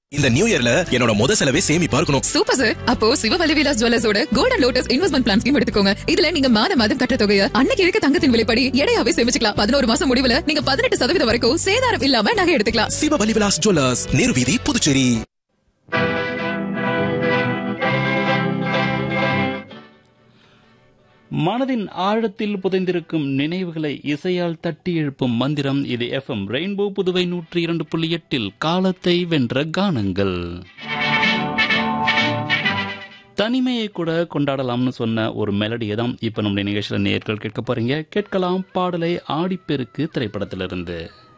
இந்த நியூ இயர்ல என்னோட முத செலவே சேமிப்பா இருக்கணும் சூப்பர் சார் அப்போ சிவவலி விலாஸ் ஜுவல்லர்ஸோட golden lotus investment plan scheme எடுத்துக்கோங்க இதுல நீங்க மாத மாதம் கட்ட தொகையை அன்னைக்கு இருக்க தங்கத்தின் விலைப்படி எடையாவே சேமிச்சுக்கலாம் பதினோரு மாசம் முடிவுல நீங்க பதினெட்டு சதவீதம் வரைக்கும் சேதாரம் இல்லாம நகை எடுத்துக்கலாம் சிவபலி விலாஸ் ஜுவல்லர்ஸ் நேரு வீதி புதுச்சேரி மனதின் ஆழத்தில் புதைந்திருக்கும் நினைவுகளை இசையால் தட்டி எழுப்பும் மந்திரம் இது எஃப்எம் ரெயின்போ புதுவை நூற்றி இரண்டு புள்ளி எட்டில் காலத்தை வென்ற கானங்கள் தனிமையை கூட கொண்டாடலாம்னு சொன்ன ஒரு மெலடியை தான் இப்போ நம்முடைய நிகழ்ச்சியில் நேர்கள் கேட்க போறீங்க கேட்கலாம் பாடலை ஆடிப்பெருக்கு திரைப்படத்திலிருந்து